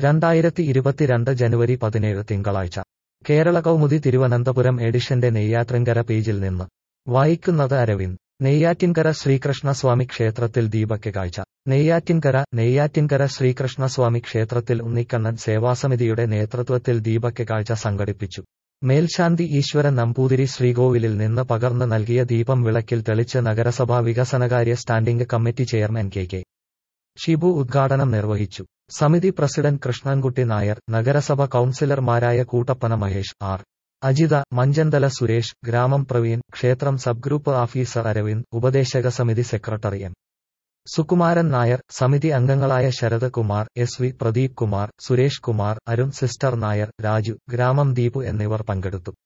രണ്ടായിരത്തി ഇരുപത്തിരണ്ട് ജനുവരി പതിനേഴ് തിങ്കളാഴ്ച കേരള കൗമുദി തിരുവനന്തപുരം എഡിഷന്റെ നെയ്യാറ്റിൻകര പേജിൽ നിന്ന് വായിക്കുന്നത് അരവിന്ദ് നെയ്യാറ്റിൻകര ശ്രീകൃഷ്ണസ്വാമി ക്ഷേത്രത്തിൽ ദീപയ്ക്ക് കാഴ്ച നെയ്യാറ്റിൻകര നെയ്യാറ്റിൻകര ശ്രീകൃഷ്ണസ്വാമി ക്ഷേത്രത്തിൽ ഉണ്ണിക്കണ്ണൻ സേവാസമിതിയുടെ നേതൃത്വത്തിൽ ദീപയ്ക്ക് കാഴ്ച സംഘടിപ്പിച്ചു മേൽശാന്തി ഈശ്വരൻ നമ്പൂതിരി ശ്രീകോവിലിൽ നിന്ന് പകർന്നു നൽകിയ ദീപം വിളക്കിൽ തെളിച്ച് നഗരസഭാ വികസനകാര്യ standing committee chairman K K Shibu ഉദ്ഘാടനം നിർവഹിച്ചു സമിതി പ്രസിഡന്റ് കൃഷ്ണൻകുട്ടി നായർ നഗരസഭ കൌൺസിലർമാരായ കൂട്ടപ്പന മഹേഷ് ആർ അജിത മഞ്ചന്തല സുരേഷ് ഗ്രാമം പ്രവീൺ ക്ഷേത്രം സബ് ഗ്രൂപ്പ് ഓഫീസർ അരവിന്ദ് ഉപദേശക സമിതി സെക്രട്ടറി എം സുകുമാരൻ നായർ സമിതി അംഗങ്ങളായ Sarath Kumar S V Pradeep Kumar Suresh Kumar Arun sister Nair Raju ഗ്രാമം ദീപു എന്നിവർ പങ്കെടുത്തു